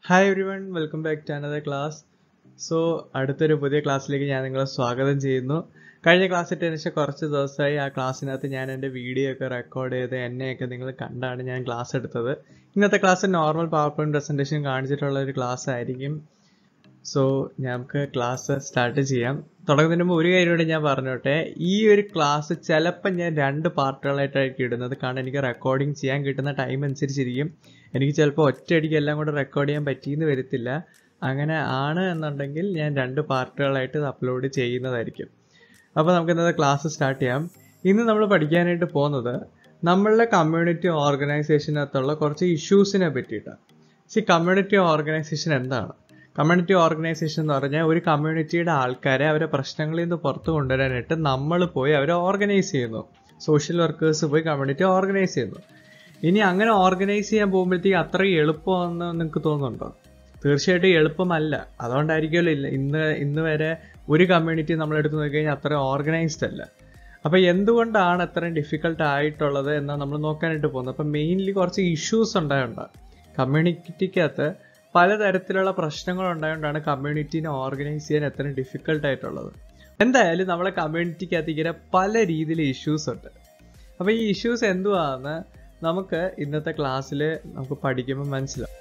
hi everyone welcome back to another class so അടുത്തൊരു പുതിയ ക്ലാസ്സിലേക്ക് ഞാൻ നിങ്ങളെ സ്വാഗതം ചെയ്യുന്നു കഴിഞ്ഞ ക്ലാസ് ഇട്ടതിന് ശേഷം കുറച്ച് ദിവസമായി ആ ക്ലാസ്സിനകത്ത് ഞാൻ എൻ്റെ വീഡിയോ ഒക്കെ റെക്കോർഡ് ചെയ്ത് എന്നെയൊക്കെ നിങ്ങൾ കണ്ടാണ് ഞാൻ ക്ലാസ് എടുത്തത് ഇന്നത്തെ class normal power point presentation കാണിച്ചിട്ടുള്ള ഒരു ക്ലാസ് ആയിരിക്കും സോ നമുക്ക് ക്ലാസ് സ്റ്റാർട്ട് ചെയ്യാം തുടങ്ങുന്നതിന് മുമ്പ് ഒരു കാര്യം കൂടി ഞാൻ പറഞ്ഞോട്ടെ ഈ ഒരു ക്ലാസ് ചിലപ്പോൾ ഞാൻ രണ്ട് പാർട്ടുകളായിട്ടായിരിക്കും ഇടുന്നത് കാരണം എനിക്ക് റെക്കോർഡിങ് ചെയ്യാൻ കിട്ടുന്ന ടൈം അനുസരിച്ചിരിക്കും എനിക്ക് ചിലപ്പോൾ ഒറ്റയടിക്ക് എല്ലാം കൂടെ റെക്കോർഡ് ചെയ്യാൻ പറ്റിയെന്ന് വരത്തില്ല അങ്ങനെ ആണ് എന്നുണ്ടെങ്കിൽ ഞാൻ രണ്ട് പാർട്ടുകളായിട്ട് ഇത് അപ്ലോഡ് ചെയ്യുന്നതായിരിക്കും അപ്പോൾ നമുക്ക് ഇന്നത്തെ ക്ലാസ് സ്റ്റാർട്ട് ചെയ്യാം ഇന്ന് നമ്മൾ പഠിക്കാനായിട്ട് പോകുന്നത് നമ്മളുടെ കമ്മ്യൂണിറ്റി ഓർഗനൈസേഷനകത്തുള്ള കുറച്ച് ഇഷ്യൂസിനെ പറ്റിയിട്ടാണ് സി കമ്മ്യൂണിറ്റി ഓർഗനൈസേഷൻ എന്താണ് കമ്മ്യൂണിറ്റി ഓർഗനൈസേഷൻ എന്ന് പറഞ്ഞാൽ ഒരു കമ്മ്യൂണിറ്റിയുടെ ആൾക്കാരെ അവരെ പ്രശ്നങ്ങളിൽ നിന്ന് പുറത്തു കൊണ്ടുവരാനായിട്ട് നമ്മൾ പോയി അവരെ ഓർഗനൈസ് ചെയ്യുന്നു സോഷ്യൽ വർക്കേഴ്സ് പോയി കമ്മ്യൂണിറ്റി ഓർഗനൈസ് ചെയ്യുന്നു ഇനി അങ്ങനെ ഓർഗനൈസ് ചെയ്യാൻ പോകുമ്പോഴത്തേക്ക് അത്രയും എളുപ്പമെന്ന് നിങ്ങൾക്ക് തോന്നുന്നുണ്ടോ തീർച്ചയായിട്ടും എളുപ്പമല്ല അതുകൊണ്ടായിരിക്കുമല്ലോ ഇല്ല ഇന്ന് ഇന്ന് വരെ ഒരു കമ്മ്യൂണിറ്റി നമ്മൾ എടുത്ത് നോക്കിക്കഴിഞ്ഞാൽ അത്ര ഓർഗനൈസ്ഡ് അല്ല അപ്പോൾ എന്തുകൊണ്ടാണ് അത്രയും ഡിഫിക്കൽട്ട് ആയിട്ടുള്ളത് എന്നാണ് നമ്മൾ നോക്കാനായിട്ട് പോകുന്നത് അപ്പം മെയിൻലി കുറച്ച് ഇഷ്യൂസ് ഉണ്ടായുണ്ട് കമ്മ്യൂണിറ്റിക്കകത്ത് പലതരത്തിലുള്ള പ്രശ്നങ്ങൾ ഉണ്ടായതുകൊണ്ടാണ് കമ്മ്യൂണിറ്റീനെ ഓർഗനൈസ് ചെയ്യാൻ എത്രയും ഡിഫിക്കൽട്ട് ആയിട്ടുള്ളത് എന്തായാലും നമ്മളെ കമ്മ്യൂണിറ്റിക്കകത്ത് ഇങ്ങനെ പല രീതിയിൽ ഇഷ്യൂസ് ഉണ്ട് അപ്പോൾ ഈ ഇഷ്യൂസ് എന്തുവാന്ന് നമുക്ക് ഇന്നത്തെ ക്ലാസ്സിൽ നമുക്ക് പഠിക്കുമ്പോൾ മനസ്സിലാവും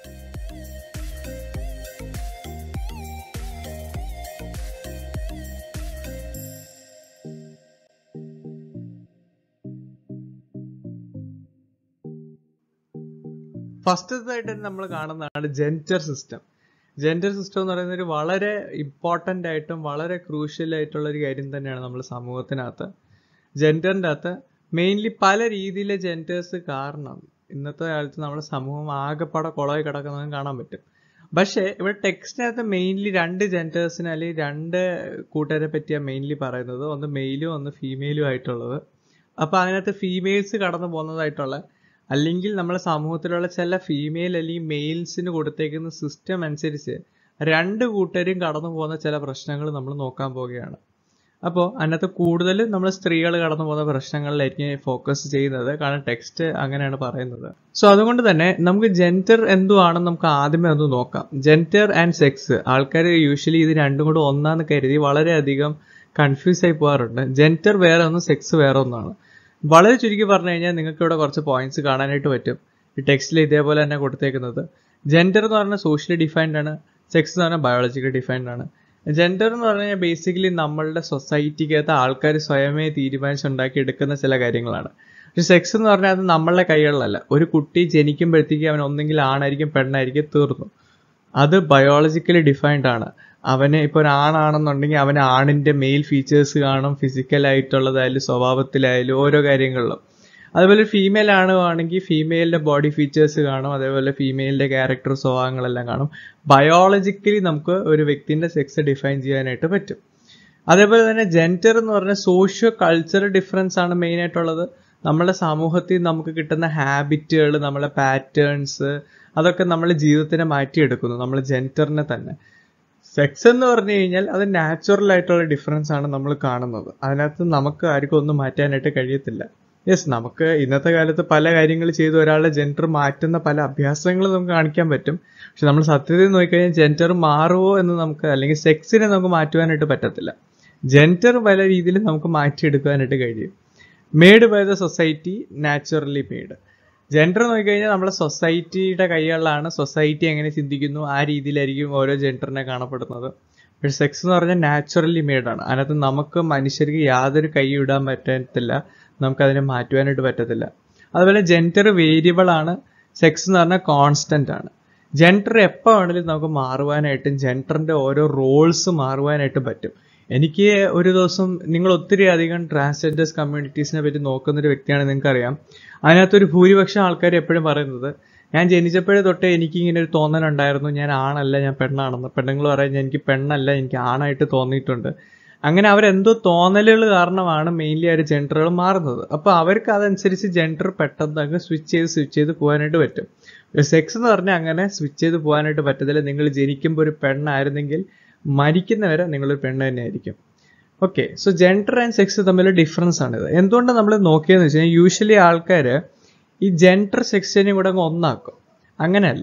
ഫസ്റ്റത്തായിട്ട് നമ്മൾ കാണുന്നതാണ് ജെൻഡർ സിസ്റ്റം ജെൻഡർ സിസ്റ്റം എന്ന് പറയുന്നത് ഒരു വളരെ ഇമ്പോർട്ടൻ്റ് ആയിട്ടും വളരെ ക്രൂഷ്യൽ ആയിട്ടുള്ള ഒരു കാര്യം തന്നെയാണ് നമ്മൾ സമൂഹത്തിനകത്ത് ജെൻഡറിൻ്റെ അകത്ത് മെയിൻലി പല രീതിയിലെ ജെൻഡേഴ്സ് കാരണം ഇന്നത്തെ കാലത്ത് നമ്മുടെ സമൂഹം ആകെപ്പാടെ കുളമായി കിടക്കുന്നതും കാണാൻ പറ്റും പക്ഷേ ഇവിടെ ടെക്സ്റ്റിനകത്ത് മെയിൻലി രണ്ട് ജെൻഡേഴ്സിന് അല്ലെങ്കിൽ രണ്ട് കൂട്ടരെ പറ്റിയാണ് മെയിൻലി പറയുന്നത് ഒന്ന് മെയിലും ഒന്ന് ഫീമെയിലും ആയിട്ടുള്ളത് അപ്പോൾ അതിനകത്ത് ഫീമെയിൽസ് കടന്നു പോകുന്നതായിട്ടുള്ള അല്ലെങ്കിൽ നമ്മുടെ സമൂഹത്തിലുള്ള ചില ഫീമെയിൽ അല്ലെങ്കിൽ മെയിൽസിന് കൊടുത്തേക്കുന്ന സിസ്റ്റം അനുസരിച്ച് രണ്ട് കൂട്ടരും കടന്നു പോകുന്ന ചില പ്രശ്നങ്ങൾ നമ്മൾ നോക്കാൻ പോവുകയാണ് അപ്പോൾ അതിനകത്ത് കൂടുതൽ നമ്മൾ സ്ത്രീകൾ കടന്നു പോകുന്ന പ്രശ്നങ്ങളിലായിരിക്കും ഫോക്കസ് ചെയ്യുന്നത് കാരണം ടെക്സ്റ്റ് അങ്ങനെയാണ് പറയുന്നത് സോ അതുകൊണ്ട് തന്നെ നമുക്ക് ജെൻഡർ എന്തുവാണെന്ന് നമുക്ക് ആദ്യമേ ഒന്ന് നോക്കാം ജെൻഡർ ആൻഡ് സെക്സ് ആൾക്കാർ യൂഷ്വലി ഇത് രണ്ടും കൂടെ ഒന്നാന്ന് കരുതി വളരെയധികം കൺഫ്യൂസ് ആയി പോകാറുണ്ട് ജെൻഡർ വേറെ ഒന്ന് സെക്സ് വേറെ ഒന്നാണ് വളരെ ചുരുക്കി പറഞ്ഞു കഴിഞ്ഞാൽ നിങ്ങൾക്ക് ഇവിടെ കുറച്ച് പോയിന്റ്സ് കാണാനായിട്ട് പറ്റും ഈ ടെക്സ്റ്റിൽ ഇതേപോലെ തന്നെ കൊടുത്തേക്കുന്നത് ജെൻഡർ എന്ന് പറഞ്ഞാൽ സോഷ്യലി ഡിഫൈൻഡ് ആണ് സെക്സ് എന്ന് പറഞ്ഞാൽ ബയോളജിക്കൽ ഡിഫൈൻഡ് ആണ് ജെൻഡർ എന്ന് പറഞ്ഞു കഴിഞ്ഞാൽ ബേസിക്കലി നമ്മളുടെ സൊസൈറ്റിക്കകത്ത് ആൾക്കാർ സ്വയമേ തീരുമാനിച്ചുണ്ടാക്കി എടുക്കുന്ന ചില കാര്യങ്ങളാണ് പക്ഷെ സെക്സ് എന്ന് പറഞ്ഞാൽ അത് നമ്മളുടെ കൈകളിലല്ല ഒരു കുട്ടി ജനിക്കുമ്പോഴത്തേക്ക് അവൻ ഒന്നെങ്കിൽ ആണായിരിക്കും പെണ്ണായിരിക്കും തീർന്നു അത് ബയോളജിക്കലി ഡിഫൈൻഡ് ആണ് അവന് ഇപ്പോൾ ഒരു ആണാണെന്നുണ്ടെങ്കിൽ അവന് ആണിന്റെ മെയിൽ ഫീച്ചേഴ്സ് കാണും ഫിസിക്കലായിട്ടുള്ളതായാലും സ്വഭാവത്തിലായാലും ഓരോ കാര്യങ്ങളിലും അതുപോലെ ഫീമെയിൽ ആണെങ്കിൽ ഫീമെയിലിന്റെ ബോഡി ഫീച്ചേഴ്സ് കാണും അതേപോലെ ഫീമെയിലിന്റെ ക്യാരക്ടർ സ്വഭാവങ്ങളെല്ലാം കാണും ബയോളജിക്കലി നമുക്ക് ഒരു വ്യക്തിന്റെ സെക്സ് ഡിഫൈൻ ചെയ്യാനായിട്ട് പറ്റും അതേപോലെ തന്നെ ജെൻഡർ എന്ന് പറഞ്ഞാൽ സോഷ്യോ കൾച്ചറൽ ഡിഫറൻസ് ആണ് മെയിൻ ആയിട്ടുള്ളത് നമ്മുടെ സമൂഹത്തിൽ നമുക്ക് കിട്ടുന്ന ഹാബിറ്റുകൾ നമ്മളെ പാറ്റേൺസ് അതൊക്കെ നമ്മുടെ ജീവിതത്തിനെ മാറ്റിയെടുക്കുന്നു നമ്മൾ ജെൻഡറിനെ തന്നെ സെക്സ് എന്ന് പറഞ്ഞു കഴിഞ്ഞാൽ അത് നാച്ചുറൽ ആയിട്ടുള്ള ഡിഫറൻസ് ആണ് നമ്മൾ കാണുന്നത് അതിനകത്ത് നമുക്ക് ആർക്കും ഒന്നും മാറ്റാനായിട്ട് കഴിയത്തില്ല യെസ് നമുക്ക് ഇന്നത്തെ കാലത്ത് പല കാര്യങ്ങൾ ചെയ്ത് ഒരാളുടെ ജെൻഡർ മാറ്റുന്ന പല അഭ്യാസങ്ങളും നമുക്ക് കാണിക്കാൻ പറ്റും പക്ഷെ നമ്മൾ സത്യത്തിൽ നോക്കിക്കഴിഞ്ഞാൽ ജെൻഡർ മാറുമോ എന്ന് നമുക്ക് അല്ലെങ്കിൽ സെക്സിനെ നമുക്ക് മാറ്റുവാനായിട്ട് പറ്റത്തില്ല ജെൻഡർ പല രീതിയിൽ നമുക്ക് മാറ്റിയെടുക്കാനായിട്ട് കഴിയും made by the society naturally made gender നോക്കിക്കഴിഞ്ഞാൽ നമ്മുടെ സൊസൈറ്റിയുടെ കൈകളിലാണ് സൊസൈറ്റി എങ്ങനെ ചിന്തിക്കുന്നു ആ രീതിയിലായിരിക്കും ഓരോ ജെൻഡറിനെ കാണപ്പെടുന്നത് പക്ഷെ സെക്സ് എന്ന് പറഞ്ഞാൽ നാച്ചുറലി മെയ്ഡ് ആണ് അതിനകത്ത് നമുക്ക് മനുഷ്യർക്ക് യാതൊരു കൈ ഇടാൻ പറ്റത്തില്ല നമുക്കതിനെ മാറ്റുവാനായിട്ട് പറ്റത്തില്ല അതുപോലെ ജെൻഡർ വേരിയബിൾ ആണ് സെക്സ് എന്ന് പറഞ്ഞാൽ കോൺസ്റ്റന്റ് ആണ് ജെൻഡർ എപ്പോൾ വേണമെങ്കിലും നമുക്ക് മാറുവാനായിട്ടും ജെൻഡറിന്റെ ഓരോ റോൾസ് മാറുവാനായിട്ടും പറ്റും എനിക്ക് ഒരു ദിവസം നിങ്ങൾ ഒത്തിരി അധികം ട്രാൻസ്ജെൻഡേഴ്സ് കമ്മ്യൂണിറ്റീസിനെ പറ്റി നോക്കുന്ന ഒരു വ്യക്തിയാണ് നിങ്ങൾക്കറിയാം അതിനകത്തൊരു ഭൂരിപക്ഷം ആൾക്കാർ എപ്പോഴും പറയുന്നത് ഞാൻ ജനിച്ചപ്പോഴേ തൊട്ടേ എനിക്ക് ഇങ്ങനെ ഒരു തോന്നലുണ്ടായിരുന്നു ഞാൻ ആണല്ല ഞാൻ പെണ്ണാണെന്ന് പെണ്ണുങ്ങൾ പറയാൻ എനിക്ക് പെണ്ണല്ല എനിക്ക് ആണായിട്ട് തോന്നിയിട്ടുണ്ട് അങ്ങനെ അവരെന്തോ തോന്നലുകൾ കാരണമാണ് മെയിൻലി അവർ ജെൻഡറുകൾ മാറുന്നത് അപ്പോൾ അവർക്ക് അതനുസരിച്ച് ജെൻഡർ പെട്ടെന്ന് അങ്ങ് സ്വിച്ച് ചെയ്ത് സ്വിച്ച് ചെയ്ത് പോകാനായിട്ട് പറ്റും സെക്സ് എന്ന് പറഞ്ഞാൽ അങ്ങനെ സ്വിച്ച് ചെയ്ത് പോകാനായിട്ട് പറ്റത്തില്ല നിങ്ങൾ ജനിക്കുമ്പോൾ ഒരു പെണ്ണായിരുന്നെങ്കിൽ മരിക്കുന്നവരെ നിങ്ങളൊരു പെണ്ണ് തന്നെ ആയിരിക്കും okay so gender and sex തമ്മിലുള്ള ഡിഫറൻസ് ആണിത് എന്തുകൊണ്ട് നമ്മൾ നോക്കിയെന്ന് വെച്ച് കഴിഞ്ഞാൽ യൂഷ്വലി ആൾക്കാർ ഈ ജെൻഡർ സെക്സിനെയും കൂടെ അങ്ങ് ഒന്നാക്കും അങ്ങനെയല്ല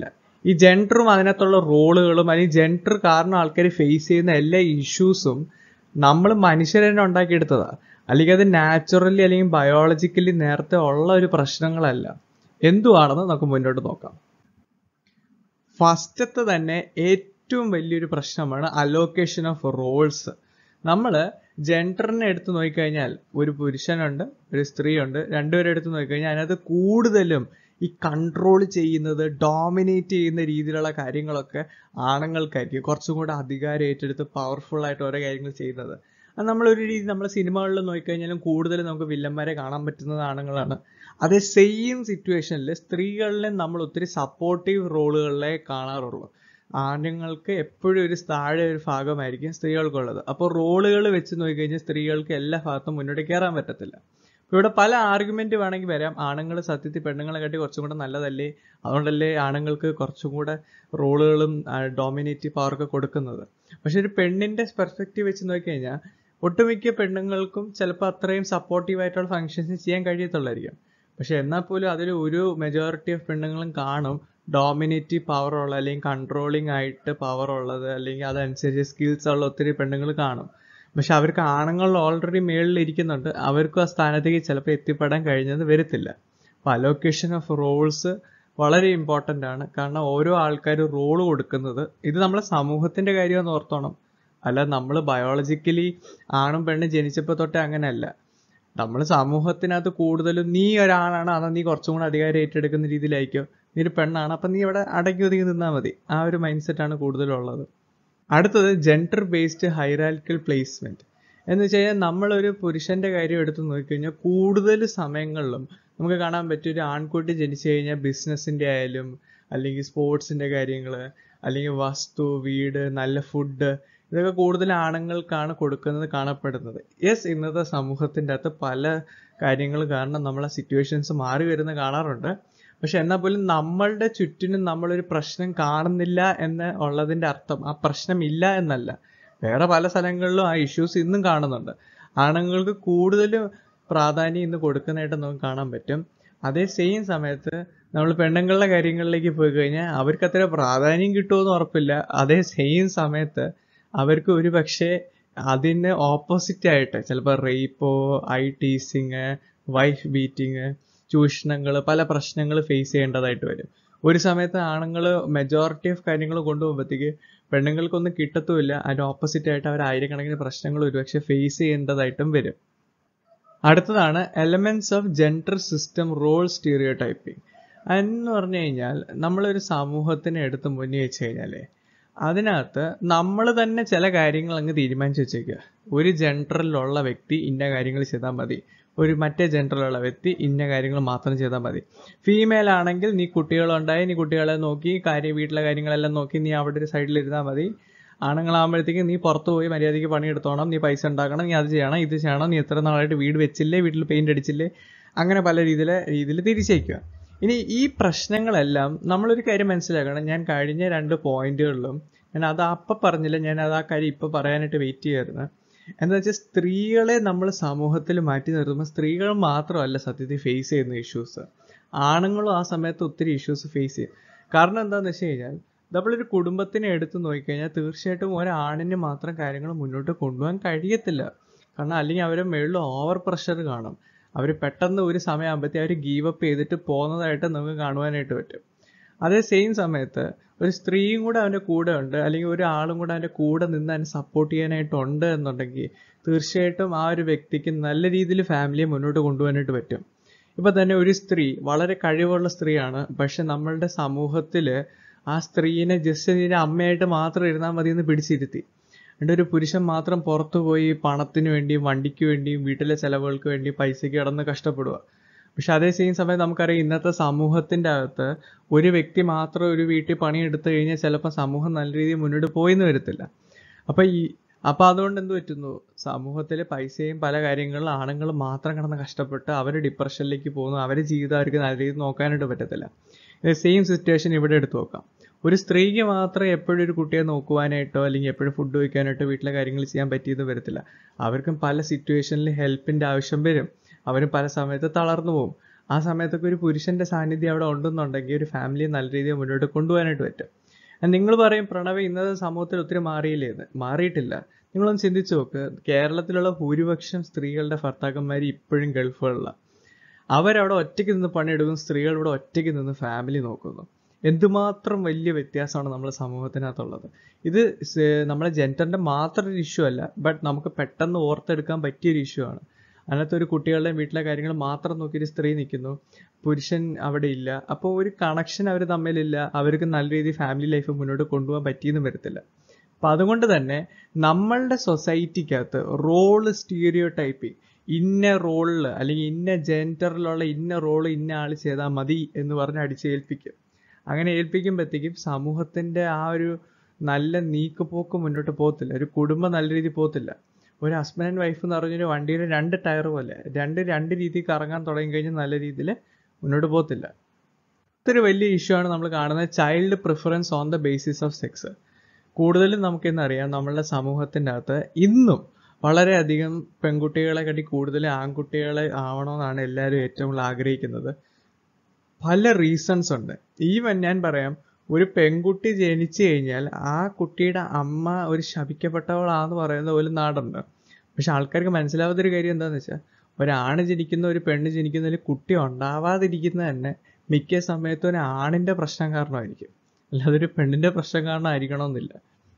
ഈ ജെൻഡറും അതിനകത്തുള്ള റോളുകളും അല്ലെങ്കിൽ ജെൻഡർ കാരണം ആൾക്കാർ ഫേസ് ചെയ്യുന്ന എല്ലാ ഇഷ്യൂസും നമ്മൾ മനുഷ്യർ തന്നെ ഉണ്ടാക്കിയെടുത്തതാ അല്ലെങ്കിൽ അത് നാച്ചുറലി അല്ലെങ്കിൽ ബയോളജിക്കലി നേരത്തെ ഉള്ള ഒരു പ്രശ്നങ്ങളല്ല എന്തുവാണെന്ന് നമുക്ക് മുന്നോട്ട് നോക്കാം ഫസ്റ്റത്തെ തന്നെ ഏറ്റവും വലിയൊരു പ്രശ്നമാണ് അലോക്കേഷൻ ഓഫ് റോൾസ് നമ്മൾ ജെൻഡറിനെ എടുത്ത് നോക്കിക്കഴിഞ്ഞാൽ ഒരു പുരുഷനുണ്ട് ഒരു സ്ത്രീയുണ്ട് രണ്ടുപേരെ എടുത്ത് നോക്കിക്കഴിഞ്ഞാൽ അതിനകത്ത് കൂടുതലും ഈ കൺട്രോൾ ചെയ്യുന്നത് ഡോമിനേറ്റ് ചെയ്യുന്ന രീതിയിലുള്ള കാര്യങ്ങളൊക്കെ ആണുങ്ങൾക്കായിരിക്കും കുറച്ചും കൂടെ അധികാരം ഏറ്റെടുത്ത് പവർഫുൾ ആയിട്ട് ഓരോ കാര്യങ്ങൾ ചെയ്യുന്നത് അത് നമ്മളൊരു രീതി നമ്മൾ സിനിമകളിൽ നോക്കിക്കഴിഞ്ഞാലും കൂടുതൽ നമുക്ക് വില്ലന്മാരെ കാണാൻ പറ്റുന്നത് ആണുങ്ങളാണ് അതേ സെയിം സിറ്റുവേഷനിൽ സ്ത്രീകളിലെ നമ്മൾ ഒത്തിരി സപ്പോർട്ടീവ് റോളുകളിലെ കാണാറുള്ളൂ ആണുങ്ങൾക്ക് എപ്പോഴും ഒരു താഴെ ഒരു ഭാഗമായിരിക്കും സ്ത്രീകൾക്കുള്ളത് അപ്പോൾ റോളുകൾ വെച്ച് നോക്കിക്കഴിഞ്ഞാൽ സ്ത്രീകൾക്ക് എല്ലാ ഭാഗത്തും മുന്നോട്ട് കയറാൻ പറ്റത്തില്ല ഇവിടെ പല ആർഗ്യുമെന്റ് വേണമെങ്കിൽ വരാം ആണുങ്ങൾ സത്യത്തിൽ പെണ്ണുങ്ങളെ കാട്ടി കുറച്ചും കൂടെ നല്ലതല്ലേ അതുകൊണ്ടല്ലേ ആണുങ്ങൾക്ക് കുറച്ചും കൂടെ റോളുകളും ഡോമിനേറ്റീവ് പവറൊക്കെ കൊടുക്കുന്നത് പക്ഷെ ഒരു പെണ്ണിന്റെ പെർസ്പെക്റ്റീവ് വെച്ച് നോക്കിക്കഴിഞ്ഞാൽ ഒട്ടുമിക്ക പെണ്ണുങ്ങൾക്കും ചിലപ്പോൾ അത്രയും സപ്പോർട്ടീവ് ആയിട്ടുള്ള ഫങ്ഷൻസ് ചെയ്യാൻ കഴിയത്തുള്ളായിരിക്കും പക്ഷെ എന്നാൽ പോലും അതിൽ ഒരു മെജോറിറ്റി ഓഫ് പെണ്ണുങ്ങളും കാണും ഡോമിനേറ്റീവ് പവർ ഉള്ള അല്ലെങ്കിൽ കൺട്രോളിങ് ആയിട്ട് പവർ ഉള്ളത് അല്ലെങ്കിൽ അതനുസരിച്ച് സ്കിൽസ് ഉള്ള ഒത്തിരി പെണ്ണുങ്ങൾ കാണും പക്ഷെ അവർക്ക് ആണുങ്ങൾ ഓൾറെഡി മേളിൽ ഇരിക്കുന്നുണ്ട് അവർക്കും ആ സ്ഥാനത്തേക്ക് ചിലപ്പോൾ എത്തിപ്പെടാൻ കഴിഞ്ഞത് വരത്തില്ല അപ്പോൾ അലോക്കേഷൻ ഓഫ് റോൾസ് വളരെ ഇമ്പോർട്ടൻ്റ് ആണ് കാരണം ഓരോ ആൾക്കാരും റോൾ കൊടുക്കുന്നത് ഇത് നമ്മളെ സമൂഹത്തിന്റെ കാര്യമെന്ന് ഓർത്തോണം അല്ല നമ്മൾ ബയോളജിക്കലി ആണും പെണ്ണും ജനിച്ചപ്പോൾ തൊട്ടേ അങ്ങനെയല്ല നമ്മൾ സമൂഹത്തിനകത്ത് കൂടുതലും നീ ഒരാളാണ് അതാ നീ കുറച്ചും കൂടെ അധികാരം ഏറ്റെടുക്കുന്ന രീതിയിലായിരിക്കും നീ ഒരു പെണ്ണാണ് അപ്പം നീ ഇവിടെ അടക്കി ഒതുങ്ങി നിന്നാൽ മതി ആ ഒരു മൈൻഡ് സെറ്റാണ് കൂടുതലുള്ളത് അടുത്തത് ജെൻഡർ ബേസ്ഡ് ഹൈറാൽക്കൽ പ്ലേസ്മെന്റ് എന്ന് വെച്ച് കഴിഞ്ഞാൽ നമ്മളൊരു പുരുഷന്റെ കാര്യം എടുത്ത് നോക്കിക്കഴിഞ്ഞാൽ കൂടുതൽ സമയങ്ങളിലും നമുക്ക് കാണാൻ പറ്റും ഒരു ആൺകുട്ടി ജനിച്ചു കഴിഞ്ഞാൽ ബിസിനസ്സിന്റെ ആയാലും അല്ലെങ്കിൽ സ്പോർട്സിന്റെ കാര്യങ്ങൾ അല്ലെങ്കിൽ വസ്തു വീട് നല്ല ഫുഡ് ഇതൊക്കെ കൂടുതൽ ആണുങ്ങൾക്കാണ് കൊടുക്കുന്നത് കാണപ്പെടുന്നത് യെസ് ഇന്നത്തെ സമൂഹത്തിൻ്റെ അകത്ത് പല കാര്യങ്ങൾ കാരണം നമ്മളെ സിറ്റുവേഷൻസ് മാറി വരുന്ന കാണാറുണ്ട് പക്ഷെ എന്നാൽ പോലും നമ്മളുടെ ചുറ്റിനും നമ്മളൊരു പ്രശ്നം കാണുന്നില്ല എന്ന് ഉള്ളതിന്റെ അർത്ഥം ആ പ്രശ്നം ഇല്ല എന്നല്ല വേറെ പല സ്ഥലങ്ങളിലും ആ ഇഷ്യൂസ് ഇന്നും കാണുന്നുണ്ട് ആണുങ്ങൾക്ക് കൂടുതലും പ്രാധാന്യം ഇന്ന് കൊടുക്കുന്നതായിട്ട് നമുക്ക് കാണാൻ പറ്റും അതേ സെയിം സമയത്ത് നമ്മൾ പെണ്ണുങ്ങളുടെ കാര്യങ്ങളിലേക്ക് പോയി കഴിഞ്ഞാൽ അവർക്ക് അത്ര പ്രാധാന്യം കിട്ടുമെന്ന് ഉറപ്പില്ല അതേ സെയിം സമയത്ത് അവർക്ക് ഒരു പക്ഷേ അതിന് ഓപ്പോസിറ്റ് ആയിട്ട് ചിലപ്പോൾ റേപ്പോ ഐ ടീസിങ് വൈഫ് ബീറ്റിങ് ചൂഷണങ്ങൾ പല പ്രശ്നങ്ങൾ ഫേസ് ചെയ്യേണ്ടതായിട്ട് വരും ഒരു സമയത്ത് ആണുങ്ങൾ മെജോറിറ്റി ഓഫ് കാര്യങ്ങൾ കൊണ്ടുപോകുമ്പോഴത്തേക്ക് പെണ്ണുങ്ങൾക്കൊന്നും കിട്ടത്തുമില്ല അതിന് ഓപ്പോസിറ്റ് ആയിട്ട് അവർ ആയിരക്കണക്കിന് പ്രശ്നങ്ങൾ ഒരുപക്ഷെ ഫേസ് ചെയ്യേണ്ടതായിട്ടും വരും അടുത്തതാണ് elements of gender system role stereotyping എന്ന് പറഞ്ഞു കഴിഞ്ഞാൽ നമ്മളൊരു സമൂഹത്തിനെ എടുത്ത് മുന്നിൽ വെച്ച് കഴിഞ്ഞാലേ അതിനകത്ത് നമ്മൾ തന്നെ ചില കാര്യങ്ങൾ അങ്ങ് തീരുമാനിച്ചു വെച്ചേക്കുക ഒരു ജെൻഡറിലുള്ള വ്യക്തി ഇന്ന കാര്യങ്ങൾ ചെയ്താൽ മതി ഒരു മറ്റേ ജെൻഡറിലുള്ള വ്യക്തി ഇന്ന കാര്യങ്ങൾ മാത്രം ചെയ്താൽ മതി ഫീമെയിൽ ആണെങ്കിൽ നീ കുട്ടികളുണ്ടായി നീ കുട്ടികളെ നോക്കി കാര്യം വീട്ടിലെ കാര്യങ്ങളെല്ലാം നോക്കി നീ അവിടെ ഒരു സൈഡിൽ ഇരുന്നാൽ മതി ആണുങ്ങളാകുമ്പോഴത്തേക്ക് നീ പുറത്ത് പോയി മര്യാദയ്ക്ക് പണിയെടുത്തോണം നീ പൈസ ഉണ്ടാക്കണം നീ അത് ചെയ്യണം ഇത് ചെയ്യണം നീ എത്ര നാളായിട്ട് വീട് വെച്ചില്ലേ വീട്ടിൽ പെയിന്റ് അടിച്ചില്ലേ അങ്ങനെ പല രീതിയിലെ രീതിയിൽ തിരിച്ചേക്കുക ഇനി ഈ പ്രശ്നങ്ങളെല്ലാം നമ്മളൊരു കാര്യം മനസ്സിലാക്കണം ഞാൻ കഴിഞ്ഞ രണ്ട് പോയിന്റുകളിലും ഞാൻ അത് അപ്പം പറഞ്ഞില്ല ഞാൻ അത് ആ കാര്യം ഇപ്പം പറയാനായിട്ട് വെയിറ്റ് ചെയ്യായിരുന്നു എന്താ വെച്ചാൽ സ്ത്രീകളെ നമ്മൾ സമൂഹത്തിൽ മാറ്റി നിർത്തുമ്പോൾ സ്ത്രീകൾ മാത്രമല്ല സത്യത്തിൽ ഫേസ് ചെയ്യുന്ന ഇഷ്യൂസ് ആണുങ്ങളും ആ സമയത്ത് ഒത്തിരി ഇഷ്യൂസ് ഫേസ് ചെയ്യും കാരണം എന്താണെന്ന് വെച്ച് കഴിഞ്ഞാൽ നമ്മളൊരു കുടുംബത്തിനെ എടുത്ത് നോക്കിക്കഴിഞ്ഞാൽ തീർച്ചയായിട്ടും ഒരാണിന് മാത്രം കാര്യങ്ങൾ മുന്നോട്ട് കൊണ്ടുപോകാൻ കഴിയത്തില്ല കാരണം അല്ലെങ്കിൽ അവരെ മുകളിൽ ഓവർ പ്രഷർ കാണും അവർ പെട്ടെന്ന് ഒരു സമയമാകുമ്പോഴത്തേ അവർ ഗീവ് അപ്പ് ചെയ്തിട്ട് പോകുന്നതായിട്ട് നമുക്ക് കാണുവാനായിട്ട് പറ്റും അതേ സെയിം സമയത്ത് ഒരു സ്ത്രീയും കൂടെ അവൻ്റെ കൂടെ ഉണ്ട് അല്ലെങ്കിൽ ഒരു ആളും കൂടെ അവൻ്റെ കൂടെ നിന്ന് അതിനെ സപ്പോർട്ട് ചെയ്യാനായിട്ടുണ്ട് എന്നുണ്ടെങ്കിൽ തീർച്ചയായിട്ടും ആ ഒരു വ്യക്തിക്ക് നല്ല രീതിയിൽ ഫാമിലിയെ മുന്നോട്ട് കൊണ്ടുപോകാനായിട്ട് പറ്റും ഇപ്പൊ തന്നെ ഒരു സ്ത്രീ വളരെ കഴിവുള്ള സ്ത്രീയാണ് പക്ഷെ നമ്മളുടെ സമൂഹത്തില് ആ സ്ത്രീനെ ജസ്റ്റ് ഇതിന്റെ അമ്മയായിട്ട് മാത്രം ഇരുന്നാൽ മതി എന്ന് പിടിച്ചിരുത്തി എന്നിട്ട് ഒരു പുരുഷൻ മാത്രം പുറത്തു പോയി പണത്തിന് വേണ്ടിയും വണ്ടിക്ക് വേണ്ടിയും വീട്ടിലെ ചെലവുകൾക്ക് വേണ്ടിയും പൈസയ്ക്ക് കിടന്ന് കഷ്ടപ്പെടുക പക്ഷെ അതേ സെയിം സമയം നമുക്കറിയാം ഇന്നത്തെ സമൂഹത്തിന്റെ അകത്ത് ഒരു വ്യക്തി മാത്രം ഒരു വീട്ടിൽ പണിയെടുത്തു കഴിഞ്ഞാൽ ചിലപ്പോൾ സമൂഹം നല്ല രീതിയിൽ മുന്നോട്ട് പോയിന്ന് വരത്തില്ല അപ്പൊ ഈ അപ്പൊ അതുകൊണ്ട് എന്ത് പറ്റുന്നു സമൂഹത്തിലെ പൈസയും പല കാര്യങ്ങളിലും ആണുങ്ങൾ മാത്രം കിടന്ന് കഷ്ടപ്പെട്ട് അവർ ഡിപ്രഷനിലേക്ക് പോകുന്നു അവരുടെ ജീവിതം അവർക്ക് നല്ല രീതിയിൽ നോക്കാനായിട്ട് പറ്റത്തില്ല സെയിം സിറ്റുവേഷൻ ഇവിടെ എടുത്തു നോക്കാം ഒരു സ്ത്രീക്ക് മാത്രം എപ്പോഴും ഒരു കുട്ടിയെ നോക്കുവാനായിട്ടോ അല്ലെങ്കിൽ എപ്പോഴും ഫുഡ് വയ്ക്കാനായിട്ടോ വീട്ടിലെ കാര്യങ്ങൾ ചെയ്യാൻ പറ്റിയത് വരത്തില്ല അവർക്കും പല സിറ്റുവേഷനിൽ ഹെൽപ്പിന്റെ ആവശ്യം വരും അവരും പല സമയത്ത് തളർന്നു പോകും ആ സമയത്തൊക്കെ ഒരു പുരുഷന്റെ സാന്നിധ്യം അവിടെ ഉണ്ടെന്നുണ്ടെങ്കിൽ ഒരു ഫാമിലിയെ നല്ല രീതിയിൽ മുന്നോട്ട് കൊണ്ടുപോകാനായിട്ട് പറ്റും നിങ്ങൾ പറയും പ്രണവ് ഇന്നത്തെ സമൂഹത്തിൽ ഒത്തിരി മാറിയില്ലേ എന്ന് മാറിയിട്ടില്ല നിങ്ങളൊന്ന് ചിന്തിച്ചു നോക്ക് കേരളത്തിലുള്ള ഭൂരിപക്ഷം സ്ത്രീകളുടെ ഭർത്താക്കന്മാർ ഇപ്പോഴും ഗൾഫുകളിലാണ് അവരവിടെ ഒറ്റയ്ക്ക് നിന്ന് പണിയെടുക്കും സ്ത്രീകൾ ഇവിടെ ഒറ്റയ്ക്ക് നിന്ന് ഫാമിലി നോക്കുന്നു എന്തുമാത്രം വലിയ വ്യത്യാസമാണ് നമ്മുടെ സമൂഹത്തിനകത്തുള്ളത് ഇത് സ് നമ്മളെ ജെൻഡറിന്റെ മാത്രം ഒരു ഇഷ്യൂ അല്ല ബട്ട് നമുക്ക് പെട്ടെന്ന് ഓർത്തെടുക്കാൻ പറ്റിയൊരു ഇഷ്യൂ ആണ് അതിനകത്ത് ഒരു കുട്ടികളുടെയും വീട്ടിലെ കാര്യങ്ങൾ മാത്രം നോക്കിയൊരു സ്ത്രീ നിൽക്കുന്നു പുരുഷൻ അവിടെ ഇല്ല അപ്പോൾ ഒരു കണക്ഷൻ അവർ തമ്മിലില്ല അവർക്ക് നല്ല രീതിയിൽ ഫാമിലി ലൈഫ് മുന്നോട്ട് കൊണ്ടുപോകാൻ പറ്റിയെന്നും വരത്തില്ല അപ്പം അതുകൊണ്ട് തന്നെ നമ്മളുടെ സൊസൈറ്റിക്കകത്ത് റോള് സ്റ്റീരിയോ ടൈപ്പിംഗ് ഇന്ന റോളിൽ അല്ലെങ്കിൽ ഇന്ന ജെൻഡറിലുള്ള ഇന്ന റോള് ഇന്ന ആൾ ചെയ്താൽ മതി എന്ന് പറഞ്ഞ് അടിച്ചേൽപ്പിക്കും അങ്ങനെ ഏൽപ്പിക്കുമ്പോഴത്തേക്കും സമൂഹത്തിന്റെ ആ ഒരു നല്ല നീക്കുപോക്ക് മുന്നോട്ട് പോകത്തില്ല ഒരു കുടുംബം നല്ല രീതിയിൽ പോകത്തില്ല ഒരു ഹസ്ബൻഡ് ആൻഡ് വൈഫ് എന്ന് പറഞ്ഞൊരു വണ്ടിയുടെ രണ്ട് ടയർ പോലെ രണ്ട് രണ്ട് രീതിയിൽ കറങ്ങാൻ തുടങ്ങി കഴിഞ്ഞാൽ നല്ല രീതിയിൽ മുന്നോട്ട് പോകത്തില്ല ഇതൊരു വലിയ ഇഷ്യൂ ആണ് നമ്മൾ കാണുന്നത് child preference on the basis of sex കൂടുതലും നമുക്കിന്നറിയാം നമ്മളുടെ സമൂഹത്തിൻ്റെ അകത്ത് ഇന്നും വളരെയധികം പെൺകുട്ടികളെ കാട്ടി കൂടുതൽ ആൺകുട്ടികളെ ആവണമെന്നാണ് എല്ലാവരും ഏറ്റവും കൂടുതൽ ആഗ്രഹിക്കുന്നത് പല റീസൺസ് ഉണ്ട് ഈവൻ ഞാൻ പറയാം ഒരു പെൺകുട്ടി ജനിച്ചു കഴിഞ്ഞാൽ ആ കുട്ടിയുടെ അമ്മ ഒരു ശപിക്കപ്പെട്ടവളാന്ന് പറയുന്ന ഒരു നാടുണ്ട് പക്ഷെ ആൾക്കാർക്ക് മനസ്സിലാവാത്തൊരു കാര്യം എന്താണെന്ന് വെച്ചാൽ ഒരാണ് ജനിക്കുന്ന ഒരു പെണ്ണ് ജനിക്കുന്നതിൽ കുട്ടി ഉണ്ടാവാതിരിക്കുന്നത് തന്നെ മിക്ക സമയത്തും ഒരു ആണിന്റെ പ്രശ്നം കാരണമായിരിക്കും അല്ലാതെ ഒരു പെണ്ണിന്റെ പ്രശ്നം കാരണമായിരിക്കണമെന്നില്ല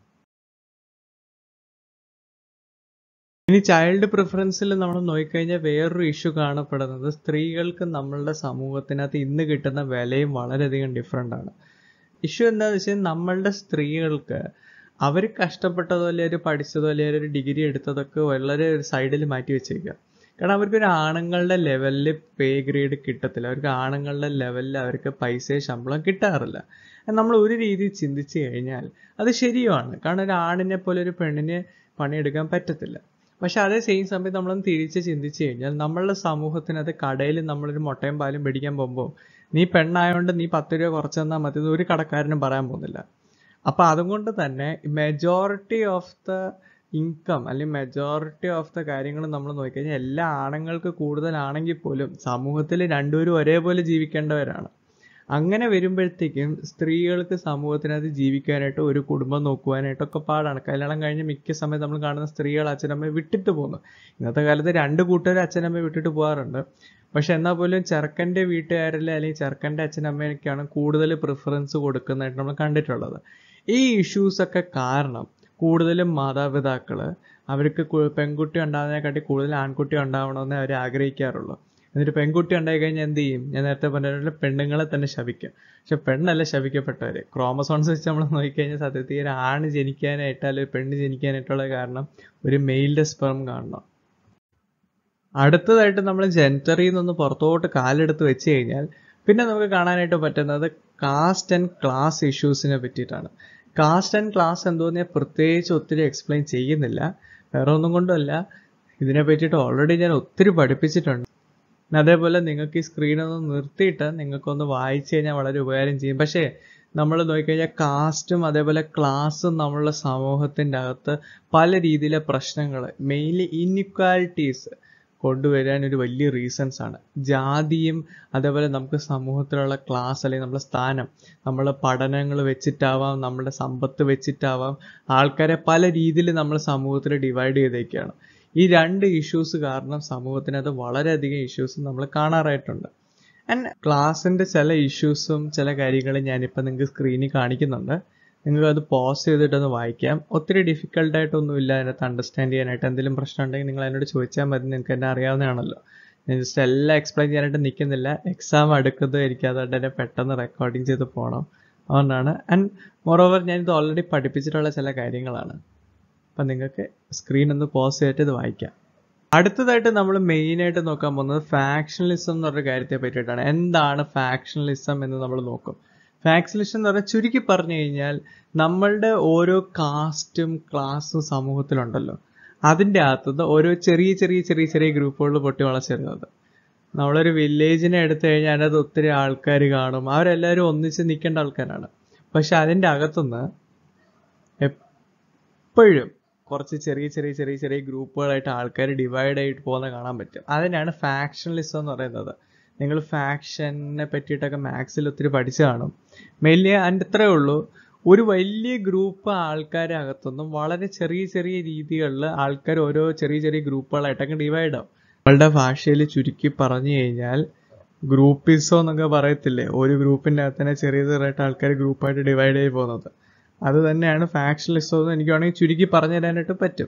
ഇനി ചൈൽഡ് പ്രിഫറൻസിൽ നമ്മൾ നോക്കിക്കഴിഞ്ഞാൽ വേറൊരു ഇഷ്യൂ കാണപ്പെടുന്നത് സ്ത്രീകൾക്ക് നമ്മളുടെ സമൂഹത്തിനകത്ത് ഇന്ന് കിട്ടുന്ന വിലയും വളരെയധികം ഡിഫറെൻ്റ് ആണ് ഇഷ്യൂ എന്താണെന്ന് വെച്ചാൽ നമ്മളുടെ സ്ത്രീകൾക്ക് അവർ കഷ്ടപ്പെട്ടതോ അല്ലെങ്കിൽ അവർ പഠിച്ചതോ അല്ലെങ്കിൽ ഒരു ഡിഗ്രി എടുത്തതൊക്കെ വളരെ ഒരു സൈഡിൽ മാറ്റി വെച്ചേക്കുക കാരണം അവർക്ക് ഒരു ആണുങ്ങളുടെ ലെവലിൽ പേ ഗ്രേഡ് കിട്ടത്തില്ല അവർക്ക് ആണുങ്ങളുടെ ലെവലിൽ അവർക്ക് പൈസ ശമ്പളം കിട്ടാറില്ല നമ്മൾ ഒരു രീതിയിൽ ചിന്തിച്ചു കഴിഞ്ഞാൽ അത് ശരിയുമാണ് കാരണം ഒരു ആണിനെ പോലെ ഒരു പെണ്ണിന് പണിയെടുക്കാൻ പറ്റത്തില്ല പക്ഷെ അതേ സെയിം സമയത്ത് നമ്മളൊന്ന് തിരിച്ച് ചിന്തിച്ചു കഴിഞ്ഞാൽ നമ്മളുടെ സമൂഹത്തിനകത്ത് കടയിൽ നമ്മളൊരു മുട്ടയും പാലും പിടിക്കാൻ പോകുമ്പോൾ നീ പെണ്ണായതുകൊണ്ട് നീ പത്ത് രൂപ കുറച്ച് തന്നാൽ മതി എന്ന് ഒരു കടക്കാരനും പറയാൻ പോകുന്നില്ല അപ്പൊ അതുകൊണ്ട് തന്നെ മെജോറിറ്റി ഓഫ് ദ ഇൻകം അല്ലെങ്കിൽ മെജോറിറ്റി ഓഫ് ദ കാര്യങ്ങൾ നമ്മൾ നോക്കിക്കഴിഞ്ഞാൽ എല്ലാ ആണുങ്ങൾക്ക് കൂടുതലാണെങ്കിൽ പോലും സമൂഹത്തിൽ രണ്ടുപേരും ഒരേപോലെ ജീവിക്കേണ്ടവരാണ് അങ്ങനെ വരുമ്പോഴത്തേക്കും സ്ത്രീകൾക്ക് സമൂഹത്തിനകത്ത് ജീവിക്കാനായിട്ട് ഒരു കുടുംബം നോക്കുവാനായിട്ടൊക്കെ പാടാണ് കല്യാണം കഴിഞ്ഞ് മിക്ക സമയത്ത് നമ്മൾ കാണുന്ന സ്ത്രീകൾ അച്ഛനമ്മയെ വിട്ടിട്ട് പോകുന്നു ഇന്നത്തെ കാലത്ത് രണ്ട് കൂട്ടുകാർ അച്ഛനമ്മയെ വിട്ടിട്ട് പോകാറുണ്ട് പക്ഷെ എന്നാൽ പോലും ചെറുക്കൻ്റെ വീട്ടുകാരിലെ അല്ലെങ്കിൽ ചെറുക്കൻ്റെ അച്ഛനമ്മയ്ക്കാണ് കൂടുതൽ പ്രിഫറൻസ് കൊടുക്കുന്നതായിട്ട് നമ്മൾ കണ്ടിട്ടുള്ളത് ഈ ഇഷ്യൂസ് ഒക്കെ കാരണം കൂടുതലും മാതാപിതാക്കള് അവർക്ക് പെൺകുട്ടി ഉണ്ടാകുന്നതിനെക്കാട്ടി കൂടുതൽ ആൺകുട്ടി ഉണ്ടാവണമെന്ന് അവർ ആഗ്രഹിക്കാറുള്ളൂ എന്നിട്ട് പെൺകുട്ടി ഉണ്ടായി കഴിഞ്ഞാൽ എന്ത് ചെയ്യും ഞാൻ നേരത്തെ പറഞ്ഞ പെണ്ണുങ്ങളെ തന്നെ ശപിക്കും പക്ഷെ പെണ്ണല്ല ശപിക്കപ്പെട്ടവര് ക്രോമസോൺസ് വെച്ച് നമ്മൾ നോക്കിക്കഴിഞ്ഞാൽ സത്യത്തിൽ ഒരു ആണ് ജനിക്കാനായിട്ട് അല്ലെങ്കിൽ പെണ്ണ് ജനിക്കാനായിട്ടുള്ള കാരണം ഒരു മെയിലിന്റെ സ്പെർം കാണണം അടുത്തതായിട്ട് നമ്മൾ ജെൻറ്ററിൽ നിന്ന് പുറത്തോട്ട് കാലെടുത്ത് വെച്ച് കഴിഞ്ഞാൽ പിന്നെ നമുക്ക് കാണാനായിട്ട് പറ്റുന്നത് കാസ്റ്റ് ആൻഡ് ക്ലാസ് ഇഷ്യൂസിനെ പറ്റിയിട്ടാണ് കാസ്റ്റ് ആൻഡ് ക്ലാസ് എന്തോന്ന് ഞാൻ പ്രത്യേകിച്ച് ഒത്തിരി എക്സ്പ്ലെയിൻ ചെയ്യുന്നില്ല വേറെ ഒന്നും കൊണ്ടല്ല ഇതിനെ പറ്റിയിട്ട് ഓൾറെഡി ഞാൻ ഒത്തിരി പഠിപ്പിച്ചിട്ടുണ്ട് അതേപോലെ നിങ്ങൾക്ക് ഈ സ്ക്രീൻ ഒന്ന് നിർത്തിയിട്ട് നിങ്ങൾക്കൊന്ന് വായിച്ചു കഴിഞ്ഞാൽ വളരെ ഉപകാരം ചെയ്യും പക്ഷേ നമ്മൾ നോക്കിക്കഴിഞ്ഞാൽ കാസ്റ്റും അതേപോലെ ക്ലാസ്സും നമ്മളുടെ സമൂഹത്തിൻ്റെ അകത്ത് പല രീതിയിലെ പ്രശ്നങ്ങൾ മെയിൻലി ഇൻഇക്വാലിറ്റീസ് കൊണ്ടുവരാൻ ഒരു വലിയ റീസൺസ് ആണ് ജാതിയും അതേപോലെ നമുക്ക് സമൂഹത്തിലുള്ള ക്ലാസ് അല്ലെങ്കിൽ നമ്മുടെ സ്ഥാനം നമ്മളെ പഠനങ്ങൾ വെച്ചിട്ടാവാം നമ്മുടെ സമ്പത്ത് വെച്ചിട്ടാവാം ആൾക്കാരെ പല രീതിയിൽ നമ്മൾ സമൂഹത്തിൽ ഡിവൈഡ് ചെയ്തേക്കാണ് ഈ രണ്ട് ഇഷ്യൂസ് കാരണം സമൂഹത്തിനകത്ത് വളരെയധികം ഇഷ്യൂസ് നമ്മൾ കാണാറായിട്ടുണ്ട് ആൻഡ് ക്ലാസ്സിന്റെ ചില ഇഷ്യൂസും ചില കാര്യങ്ങളും ഞാനിപ്പോൾ നിങ്ങൾക്ക് സ്ക്രീനിൽ കാണിക്കുന്നുണ്ട് നിങ്ങൾക്ക് അത് പോസ് ചെയ്തിട്ടൊന്ന് വായിക്കാം ഒത്തിരി ഡിഫിക്കൽട്ട് ആയിട്ടൊന്നുമില്ല അതിനകത്ത് അണ്ടർസ്റ്റാൻഡ് ചെയ്യാനായിട്ട് എന്തെങ്കിലും പ്രശ്നം ഉണ്ടെങ്കിൽ നിങ്ങൾ എന്നോട് ചോദിച്ചാൽ മതി നിങ്ങൾക്ക് എന്നെ അറിയാവുന്നതാണല്ലോ ഞാൻ ജസ്റ്റ് എല്ലാം എക്സ്പ്ലെയിൻ ചെയ്യാനായിട്ട് നിൽക്കുന്നില്ല എക്സാം അടുക്കുന്നതായിരിക്കും അതുകൊണ്ട് തന്നെ പെട്ടെന്ന് റെക്കോർഡിങ് ചെയ്ത് പോകണം അതുകൊണ്ടാണ് ആൻഡ് മോറോവർ ഞാനിത് ഓൾറെഡി പഠിപ്പിച്ചിട്ടുള്ള ചില കാര്യങ്ങളാണ് അപ്പം നിങ്ങൾക്ക് സ്ക്രീൻ ഒന്ന് പോസ് ചെയ്തിട്ട് ഇത് വായിക്കാം അടുത്തതായിട്ട് നമ്മൾ മെയിൻ ആയിട്ട് നോക്കാൻ പോകുന്നത് ഫാക്ഷണലിസം എന്ന് പറഞ്ഞ കാര്യത്തെ പറ്റിയിട്ടാണ് എന്താണ് ഫാക്ഷണലിസം എന്ന് നമ്മൾ നോക്കും ഫാക്ഷണലിസം എന്ന് പറഞ്ഞാൽ ചുരുക്കി പറഞ്ഞു കഴിഞ്ഞാൽ നമ്മളുടെ ഓരോ കാസ്റ്റും ക്ലാസ്സും സമൂഹത്തിലുണ്ടല്ലോ അതിൻ്റെ അകത്തുനിന്ന് ഓരോ ചെറിയ ചെറിയ ചെറിയ ചെറിയ ഗ്രൂപ്പുകൾ പൊട്ടി വളച്ചിരുന്നത് നമ്മളൊരു വില്ലേജിനെ എടുത്തു കഴിഞ്ഞാൽ അതിനകത്ത് ഒത്തിരി ആൾക്കാർ കാണും അവരെല്ലാവരും ഒന്നിച്ച് നിൽക്കേണ്ട ആൾക്കാരാണ് പക്ഷെ അതിൻ്റെ അകത്തുനിന്ന് എപ്പോഴും കുറച്ച് ചെറിയ ചെറിയ ചെറിയ ചെറിയ ഗ്രൂപ്പുകളായിട്ട് ആൾക്കാർ ഡിവൈഡ് ആയിട്ട് പോകുന്ന കാണാൻ പറ്റും അതിനാണ് ഫാക്ഷണലിസം എന്ന് പറയുന്നത് നിങ്ങൾ ഫാക്ഷനെ പറ്റിയിട്ടൊക്കെ മാത്സിൽ ഒത്തിരി പഠിച്ചു കാണും മെയിൻലി അതിൻ്റെ ഇത്രയേ ഉള്ളൂ ഒരു വലിയ ഗ്രൂപ്പ് ആൾക്കാരെ അകത്തൊന്നും വളരെ ചെറിയ ചെറിയ രീതികളിൽ ആൾക്കാർ ഓരോ ചെറിയ ചെറിയ ഗ്രൂപ്പുകളായിട്ടൊക്കെ ഡിവൈഡ് ആവും നമ്മളുടെ ഭാഷയിൽ ചുരുക്കി പറഞ്ഞു കഴിഞ്ഞാൽ ഗ്രൂപ്പിസോ എന്നൊക്കെ പറയത്തില്ലേ ഒരു ഗ്രൂപ്പിൻ്റെ അകത്ത് തന്നെ ചെറിയ ചെറിയായിട്ട് ആൾക്കാർ ഗ്രൂപ്പായിട്ട് ഡിവൈഡ് ചെയ്ത് പോകുന്നത് അത് തന്നെയാണ് ഫാക്ഷലിസം എന്ന് എനിക്ക് വേണമെങ്കിൽ ചുരുക്കി പറഞ്ഞു തരാനായിട്ട് പറ്റും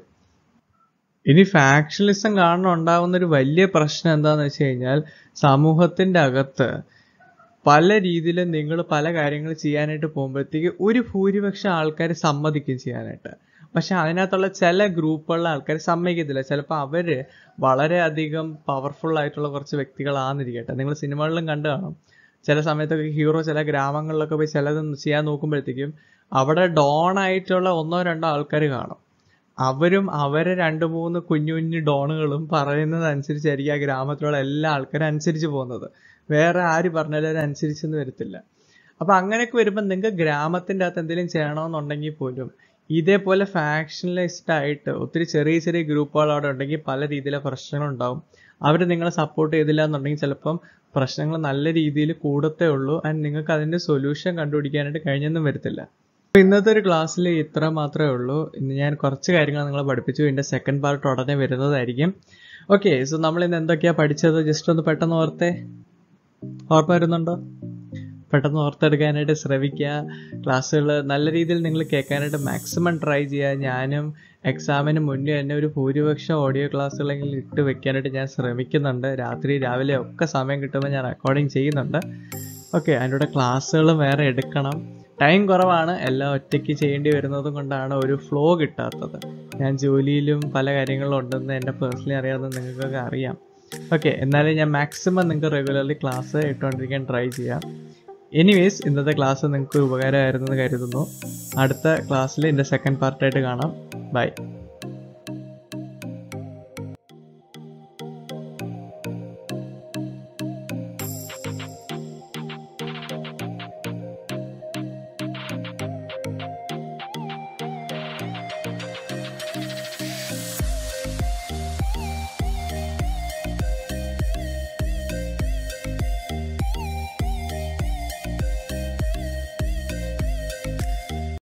ഇനി ഫാക്ഷലിസം കാരണം ഉണ്ടാകുന്ന ഒരു വലിയ പ്രശ്നം എന്താന്ന് വെച്ച് കഴിഞ്ഞാൽ സമൂഹത്തിന്റെ അകത്ത് പല രീതിയിലും നിങ്ങൾ പല കാര്യങ്ങൾ ചെയ്യാനായിട്ട് പോകുമ്പോഴത്തേക്ക് ഒരു ഭൂരിപക്ഷം ആൾക്കാർ സമ്മതിക്കും ചെയ്യാനായിട്ട് പക്ഷെ അതിനകത്തുള്ള ചില ഗ്രൂപ്പുകളിലെ ആൾക്കാർ സമ്മതിക്കത്തില്ല ചിലപ്പോൾ അവര് വളരെയധികം പവർഫുൾ ആയിട്ടുള്ള കുറച്ച് വ്യക്തികളാണെന്നിരിക്കട്ടെ നിങ്ങൾ സിനിമകളിലും കണ്ടു കാണും ചില സമയത്തൊക്കെ ഹീറോ ചില ഗ്രാമങ്ങളിലൊക്കെ പോയി ചിലത് ചെയ്യാൻ നോക്കുമ്പോഴത്തേക്കും അവിടെ ഡോൺ ആയിട്ടുള്ള ഒന്നോ രണ്ടോ ആൾക്കാർ കാണും അവരും അവരെ രണ്ട് മൂന്ന് കുഞ്ഞു കുഞ്ഞു ഡോണുകളും പറയുന്നത് അനുസരിച്ചായിരിക്കും ആ ഗ്രാമത്തിലുള്ള എല്ലാ ആൾക്കാരും അനുസരിച്ച് പോകുന്നത് വേറെ ആര് പറഞ്ഞാലും അവർ അനുസരിച്ചെന്ന് വരത്തില്ല അപ്പൊ അങ്ങനെയൊക്കെ വരുമ്പോൾ നിങ്ങൾക്ക് ഗ്രാമത്തിന്റെ അകത്ത് എന്തെങ്കിലും ചെയ്യണമെന്നുണ്ടെങ്കിൽ പോലും ഇതേപോലെ ഫാക്ഷനലൈസ്ഡ് ആയിട്ട് ഒത്തിരി ചെറിയ ചെറിയ ഗ്രൂപ്പുകൾ അവിടെ ഉണ്ടെങ്കിൽ പല രീതിയിലെ പ്രശ്നങ്ങളുണ്ടാവും അവർ നിങ്ങളെ സപ്പോർട്ട് ചെയ്തില്ല എന്നുണ്ടെങ്കിൽ ചിലപ്പം പ്രശ്നങ്ങൾ നല്ല രീതിയിൽ കൂടത്തേ ഉള്ളൂ ആൻഡ് നിങ്ങൾക്ക് അതിന്റെ സൊല്യൂഷൻ കണ്ടുപിടിക്കാനായിട്ട് കഴിഞ്ഞൊന്നും വരത്തില്ല അപ്പൊ ഇന്നത്തെ ഒരു ക്ലാസ്സിൽ ഇത്ര മാത്രമേ ഉള്ളൂ ഇന്ന് ഞാൻ കുറച്ച് കാര്യങ്ങൾ നിങ്ങളെ പഠിപ്പിച്ചു ഇതിന്റെ സെക്കൻഡ് പാർട്ട് ഉടനെ വരുന്നതായിരിക്കും ഓക്കെ സോ നമ്മൾ ഇന്ന് എന്തൊക്കെയാ പഠിച്ചത് ജസ്റ്റ് ഒന്ന് പെട്ടെന്ന് ഓർത്തേ ഓർമ്മ വരുന്നുണ്ടോ പെട്ടെന്ന് ഓർത്തെടുക്കാനായിട്ട് ശ്രമിക്കുക ക്ലാസ്സുകൾ നല്ല രീതിയിൽ നിങ്ങൾ കേൾക്കാനായിട്ട് മാക്സിമം ട്രൈ ചെയ്യുക ഞാനും എക്സാമിന് മുന്നേ തന്നെ ഒരു ഭൂരിപക്ഷം ഓഡിയോ ക്ലാസ്സുകളെങ്കിലും ഇട്ട് വെക്കാനായിട്ട് ഞാൻ ശ്രമിക്കുന്നുണ്ട് രാത്രി രാവിലെ ഒക്കെ സമയം കിട്ടുമ്പോൾ ഞാൻ റെക്കോർഡിങ് ചെയ്യുന്നുണ്ട് ഓക്കെ അതിൻ്റെ കൂടെ ക്ലാസ്സുകൾ വേറെ എടുക്കണം ടൈം കുറവാണ് എല്ലാം ഒറ്റയ്ക്ക് ചെയ്യേണ്ടി വരുന്നത് കൊണ്ടാണ് ഒരു ഫ്ലോ കിട്ടാത്തത് ഞാൻ ജോലിയിലും പല കാര്യങ്ങളിലും ഉണ്ടെന്ന് എൻ്റെ പേഴ്സണലി അറിയാവുന്ന നിങ്ങൾക്കൊക്കെ അറിയാം ഓക്കെ എന്നാലും ഞാൻ മാക്സിമം നിങ്ങൾക്ക് റെഗുലർലി ക്ലാസ് ഇട്ടുകൊണ്ടിരിക്കാൻ ട്രൈ ചെയ്യാം എനിവേസ് ഇന്നത്തെ ക്ലാസ് നിങ്ങൾക്ക് ഉപകാരമായിരുന്നെന്ന് കരുതുന്നു അടുത്ത ക്ലാസ്സിൽ എൻ്റെ സെക്കൻഡ് പാർട്ടായിട്ട് കാണാം ബൈ